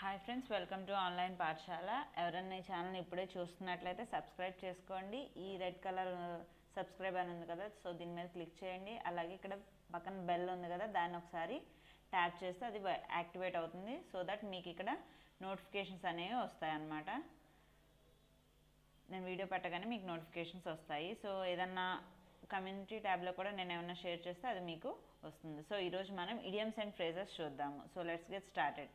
hi friends welcome to online పాఠశాల ఎవరన్నా ఈ ఛానల్ని ఇప్పుడే చూస్తున్నట్లయితే సబ్స్క్రైబ్ చేసుకోండి ఈ రెడ్ కలర్ సబ్స్క్రైబ్ అని ఉంది కదా సో దీని మీద క్లిక్ చేయండి అలాగే ఇక్కడ పక్కన బెల్ ఉంది కదా దాన్ని ఒకసారి ట్యాప్ చేస్తే అది యాక్టివేట్ అవుతుంది సో దట్ మీకు ఇక్కడ నోటిఫికేషన్స్ అనేవి వస్తాయి అన్నమాట నేను వీడియో పెట్టగానే మీకు నోటిఫికేషన్స్ వస్తాయి సో ఏదన్నా కమ్యూనిటీ ట్యాబ్లో కూడా నేను ఏమైనా షేర్ చేస్తే అది మీకు వస్తుంది సో ఈరోజు మనం ఇడియమ్స్ అండ్ ఫ్రేజెస్ చూద్దాము so let's get started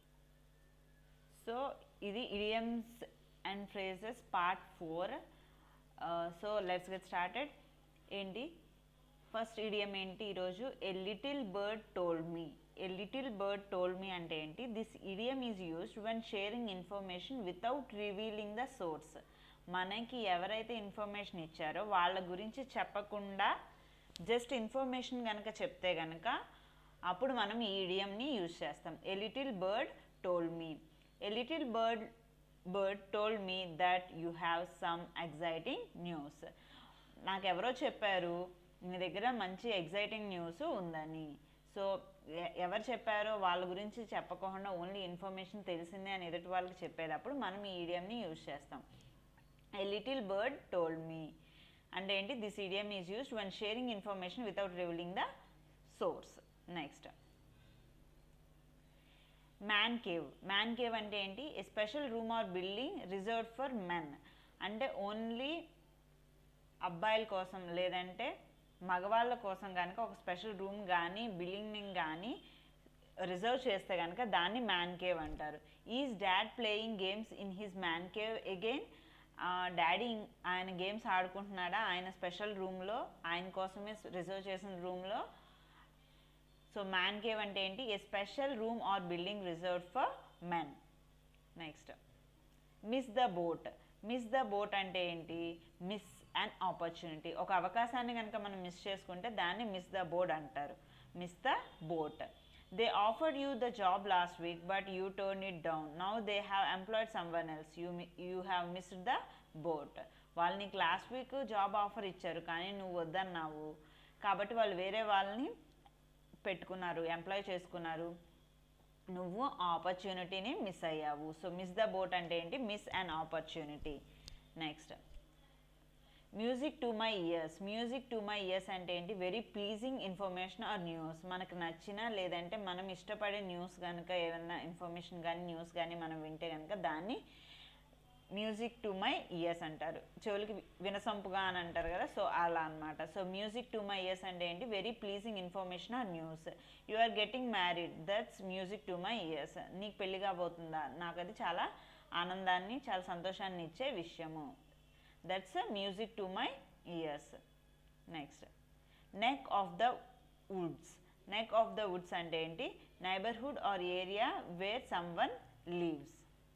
so ఇది idioms and phrases part four so let's get started ఏంటి ఫస్ట్ ఇడియం ఏంటి ఈరోజు a little bird told me a little bird told me అంటే ఏంటి this idiom is used when sharing information without revealing the source మనకి ఎవరైతే information ఇచ్చారో వాళ్ళ గురించి చెప్పకుండా జస్ట్ ఇన్ఫర్మేషన్ కనుక చెప్తే కనుక అప్పుడు మనం ఈ ఇడియంని యూజ్ చేస్తాం a little bird told me a little bird bird told me that you have some exciting news నాకెవరో చెప్పారు మీ దగ్గర మంచి ఎగ్జైటింగ్ న్యూస్ ఉందని సో ఎ- ఎవరు చెప్పారో వాళ్ళ గురించి చెప్పకుండా ఓన్లీ ఇన్ఫర్మేషన్ తెలిసిందే అని ఎదుటి వాళ్ళకి చెప్పేటప్పుడు మనం ఈ ఈడియంని యూజ్ చేస్తాం a little bird told me అంటే ఏంటి this idiom is used when sharing information without revealing the source next man cave man cave అంటే ఏంటి a special room or building reserve for men అంటే ఓన్లీ అబ్బాయిల కోసం లేదంటే మగవాళ్ళ కోసం కనుక ఒక స్పెషల్ రూమ్ కానీ బిల్డింగ్ కానీ రిజర్వ్ చేస్తే కనుక దాన్ని మ్యాన్ కేవ్ అంటారు is dad playing games in his man cave again daddy ఆయన గేమ్స్ ఆడుకుంటున్నాడా ఆయన స్పెషల్ రూమ్లో ఆయన కోసమే రిజర్వ్ చేసిన రూమ్లో సో మ్యాన్ కేవ్ అంటే ఏంటి a special room or building reserve for men next miss the boat miss the boat అంటే ఏంటి మిస్ అన్ ఆపర్చునిటీ ఒక అవకాశాన్ని కనుక మనం మిస్ చేసుకుంటే దాన్ని మిస్ ద బోర్డ్ అంటారు miss the boat they offered you the job last week but you turn it down now they have employed someone else you you have missed the boat వాళ్ళు నీకు last week job offer ఇచ్చారు కానీ నువ్వు వద్దన్నావు కాబట్టి వాళ్ళు వేరే వాళ్ళని పెట్టుకున్నారు ఎంప్లాయ్ చేసుకున్నారు నువ్వు ఆపర్చునిటీని మిస్ అయ్యావు సో మిస్ ద బోట్ అంటే ఏంటి miss an opportunity next music to my ears music to my ears అంటే ఏంటి very pleasing information or news మనకు నచ్చిన లేదంటే మనం ఇష్టపడే న్యూస్ కనుక ఏదైనా ఇన్ఫర్మేషన్ కానీ న్యూస్ కానీ మనం వింటే కనుక దాన్ని మ్యూజిక్ టు మై ఇయర్స్ అంటారు చెవులకి వినసొంపుగా అని అంటారు కదా సో అలా అన్నమాట so music to my ears అంటే ఏంటి very pleasing information or news you are getting married that's music to my ears నీకు పెళ్లి కాబోతుందా నాకు అది చాలా ఆనందాన్ని చాలా సంతోషాన్ని ఇచ్చే విషయము that's music to my ears next neck of the woods neck of the woods అంటే ఏంటి neighbourhood or area where someone lives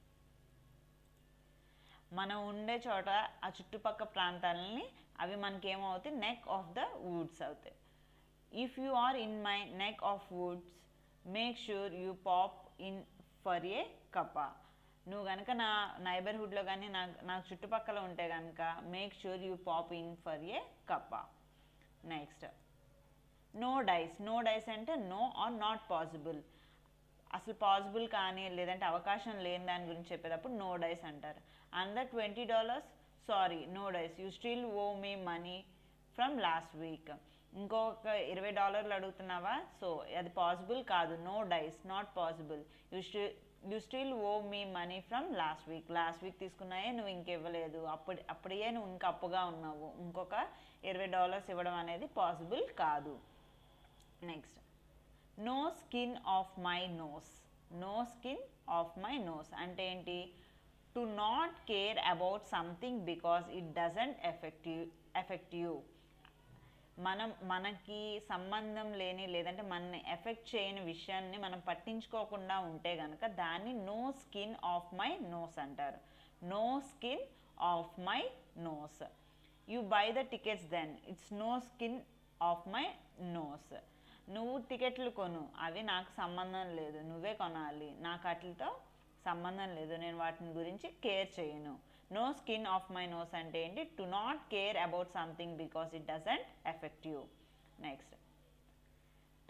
మనం ఉండే చోట ఆ చుట్టుపక్క ప్రాంతాలని అవి మనకేమవుతాయి నెక్ ఆఫ్ ద వుడ్స్ అవుతాయి if you are in my neck of woods make sure you pop in for a cuppa నువ్వు కనుక నా నైబర్హుడ్లో కానీ నా నాకు చుట్టుపక్కల ఉంటే కనుక make sure you pop in for a cuppa next no dice no dice అంటే నో ఆర్ నాట్ పాసిబుల్ అసలు పాసిబుల్ కానీ లేదంటే అవకాశం లేని దాని గురించి చెప్పేటప్పుడు నో డైస్ అంటారు under twenty dollars sorry no dice you still owe me money from last week ఇంకొక ఇరవై డాలర్లు అడుగుతున్నావా సో అది పాసిబుల్ కాదు no dice not possible you still you still owe me money from last week last week తీసుకున్నాయే నువ్వు ఇంకివ్వలేదు అప్పుడు అప్పుడే నువ్వు ఇంకా అప్పుగా ఉన్నావు ఇంకొక ఇరవై డాలర్స్ ఇవ్వడం అనేది పాసిబుల్ కాదు next no skin off my nose no skin off my nose అంటే ఏంటి to not care about something because it doesn't affect you affect you మనం మనకి సంబంధం లేని లేదంటే మనని ఎఫెక్ట్ చేయని విషయాన్ని మనం పట్టించుకోకుండా ఉంటే కనుక దాన్ని no skin off my nose అంటారు no skin off my nose you buy the tickets then it's no skin off my nose నువ్వు టికెట్లు కొను అవి నాకు సంబంధం లేదు నువ్వే కొనాలి నాకు వాటితో సంబంధం లేదు నేను వాటిని గురించి కేర్ చేయను no skin off my nose అంటే ఏంటి to not care about something because it doesn't affect you next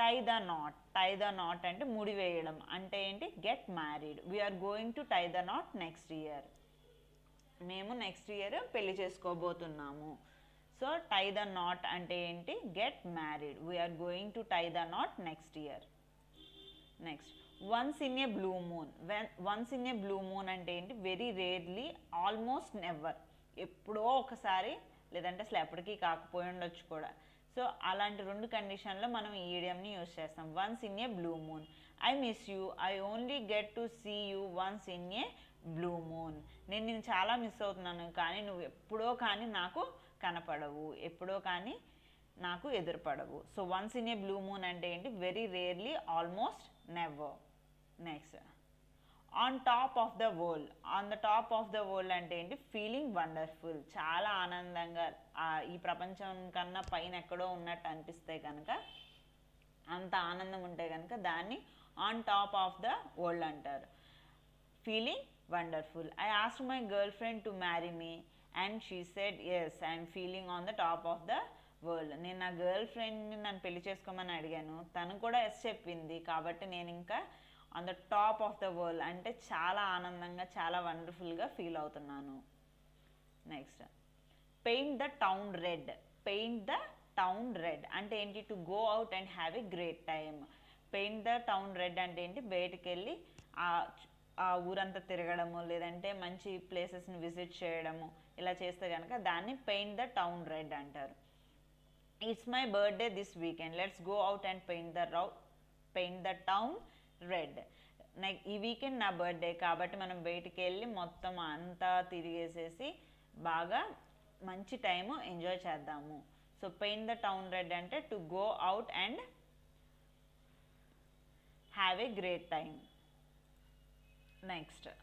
tie the knot tie the knot అంటే ముడి వేయడం అంటే ఏంటి get married we're going to tie the knot next year మేము next year పెళ్లి చేసుకోబోతున్నాము సో టై ద నాట్ అంటే ఏంటి get married we're going to tie the knot next year next once in a blue moon when once in a blue moon అంటే ఏంటి very rarely almost never ఎప్పుడో ఒకసారి లేదంటే అసలు ఎప్పటికీ కాకపోయి ఉండొచ్చు కూడా సో అలాంటి రెండు కండిషన్లో మనం ఈ ఈడియంని యూస్ చేస్తాం once in a blue moon I miss you I only get to see you once in a blue moon నేను నేను చాలా మిస్ అవుతున్నాను కానీ నువ్వు ఎప్పుడో కానీ నాకు కనపడవు ఎప్పుడో కానీ నాకు ఎదురుపడవు so once in a blue moon అంటే ఏంటి very rarely almost never next on top of the world on the top of the world అంటే ఏంటి ఫీలింగ్ వండర్ఫుల్ చాలా ఆనందంగా ఆ, ఈ ప్రపంచం కన్నా పైన ఎక్కడో ఉన్నట్టు అనిపిస్తే కనుక అంత ఆనందం ఉంటే కనుక దాన్ని on top of the world అంటారు feeling wonderful I ask my girlfriend to marry me and she said yes I'm feeling on the top of the world నేను నా గర్ల్ ఫ్రెండ్ని నన్ను పెళ్లి చేసుకోమని అడిగాను తను కూడా ఎస్ చెప్పింది కాబట్టి నేను ఇంకా on the top of the world అంటే చాలా ఆనందంగా చాలా వండర్ఫుల్గా ఫీల్ అవుతున్నాను next paint the town red paint the town red అంటే ఏంటి to go out and have a great time paint the town red అంటే ఏంటి బయటికి వెళ్ళి ఆ ఆ ఊరంతా తిరగడము లేదంటే మంచి ప్లేసెస్ని విజిట్ చేయడము ఇలా చేస్తే కనుక దాన్ని పెయింట్ ద టౌన్ రెడ్ అంటారు it's my birthday this weekend let's go out and paint the row paint the town red నెక్ ఈ వీకెండ్ నా బర్త్డే కాబట్టి మనం బయటికి వెళ్ళి మొత్తం అంతా తిరిగేసేసి బాగా మంచి టైము ఎంజాయ్ చేద్దాము so paint the town red అంటే to go out and have a great time next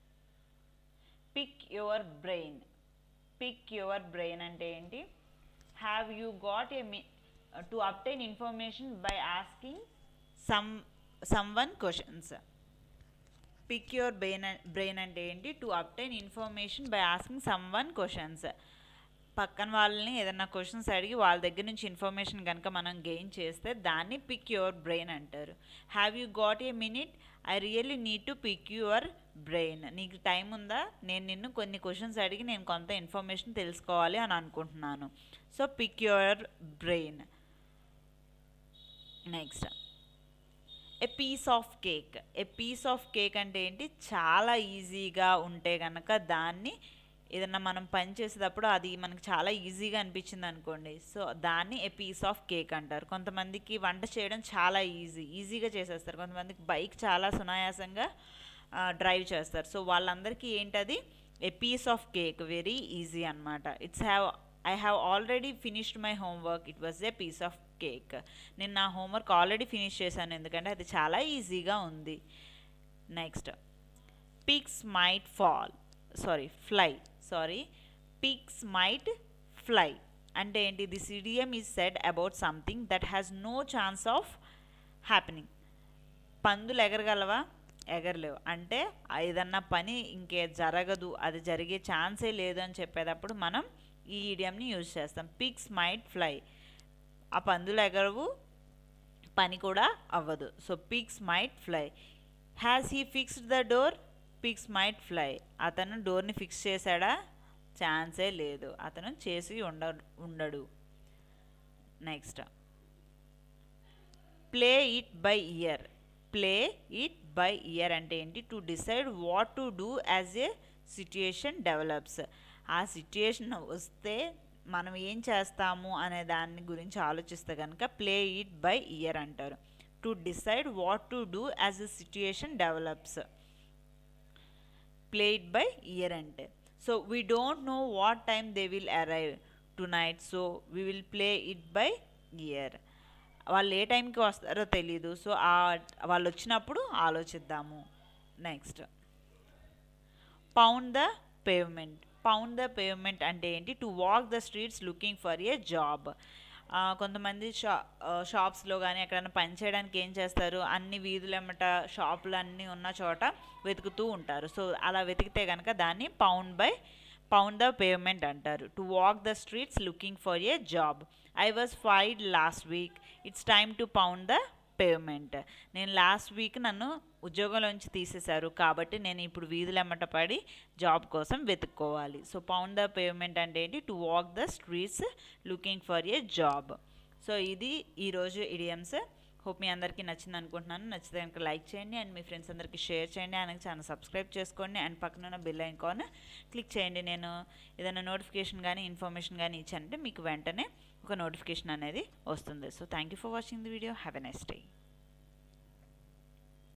pick your brain pick your brain అంటే ఏంటి have you got a me to obtain information by asking some someone questions pick your brain brain అంటే ఏంటి to obtain information by asking someone questions పక్కన వాళ్ళని ఏదైనా questions అడిగి వాళ్ళ దగ్గర నుంచి ఇన్ఫర్మేషన్ కనుక మనం గెయిన్ చేస్తే దాన్ని పిక్ యువర్ బ్రెయిన్ అంటారు have you got a minute I really need to pick your brain నీకు టైం ఉందా నేను నిన్ను కొన్ని క్వశ్చన్స్ అడిగి నేను కొంత ఇన్ఫర్మేషన్ తెలుసుకోవాలి అని అనుకుంటున్నాను so pick your brain next a piece of cake a piece of cake అంటే ఏంటి చాలా ఈజీగా ఉంటే కనుక దాన్ని ఏదన్నా మనం పని చేసేటప్పుడు అది మనకు చాలా ఈజీగా అనిపించింది అనుకోండి సో దాన్ని ఏ పీస్ ఆఫ్ కేక్ అంటారు కొంతమందికి వంట చేయడం చాలా ఈజీ ఈజీగా చేసేస్తారు కొంతమందికి బైక్ చాలా సునాయాసంగా డ్రైవ్ చేస్తారు సో వాళ్ళందరికీ ఏంటది a piece of cake very easy అనమాట it's have I have already finished my homework it was a piece of cake నేను నా హోంవర్క్ ఆల్రెడీ ఫినిష్ చేశాను ఎందుకంటే అది చాలా ఈజీగా ఉంది next pigs might fall sorry fly sorry pigs might fly అంటే ఏంటి this idiom is said about something that has no chance of happening పందులు ఎగరగలవా ఎగరలేవు అంటే ఏదన్నా పని ఇంకే జరగదు అది జరిగే ఛాన్సే లేదు అని చెప్పేటప్పుడు మనం ఈ ఈడియంని యూజ్ చేస్తాం పిక్స్ మైట్ ఫ్లై ఆ పందులు ఎగరవు పని కూడా అవ్వదు so pigs might fly has he fixed the door pigs might fly అతను డోర్ని ఫిక్స్ చేశాడా ఛాన్సే లేదు అతను చేసి ఉండ ఉండడు next play it by ear play it by ear అంటే ఏంటి to decide what to do as a situation develops ఆ సిట్యుయేషన్ వస్తే మనం ఏం చేస్తాము అనే దాని గురించి ఆలోచిస్తే కనుక ప్లే ఇట్ బై ఇయర్ అంటారు to decide what to do as a situation develops play it by ear అంటే so we don't know what time they will arrive tonight so we will play it by ear వాళ్ళు ఏ టైంకి వస్తారో తెలీదు so ఆ వాళ్ళు వచ్చినప్పుడు ఆలోచిద్దాము next pound the pavement pound the pavement అంటే ఏంటి to walk the streets looking for a job కొంతమంది షా షాప్స్లో కానీ ఎక్కడైనా పని చేయడానికి ఏం చేస్తారు అన్ని వీధులెమ్మట షాపులు అన్నీ ఉన్న చోట వెతుకుతూ ఉంటారు సో అలా వెతికితే కనుక దాన్ని pound by pound the payment అంటారు to walk the streets looking for a job I was fired last week it's time to pound the payment నేను లాస్ట్ వీక్ నన్ను ఉద్యోగంలోంచి తీసేశారు కాబట్టి నేను ఇప్పుడు వీధులెమ్మట పడి జాబ్ కోసం వెతుక్కోవాలి సో పౌండ్ ద పేమెంట్ అంటే ఏంటి to walk the streets looking for a job so ఇది ఈరోజు ఇడియమ్స్ హోప్ మీ అందరికీ నచ్చింది అనుకుంటున్నాను నచ్చితే కనుక లైక్ చేయండి అండ్ మీ ఫ్రెండ్స్ అందరికీ షేర్ చేయండి అండ్ ఛానల్ సబ్స్క్రైబ్ చేసుకోండి అండ్ పక్కన ఉన్న బెల్ ఐకాన్ క్లిక్ చేయండి నేను ఏదైనా నోటిఫికేషన్ కానీ ఇన్ఫర్మేషన్ కానీ ఇచ్చానంటే మీకు వెంటనే ఒక నోటిఫికేషన్ అనేది వస్తుంది so thank you for watching the video have a nice day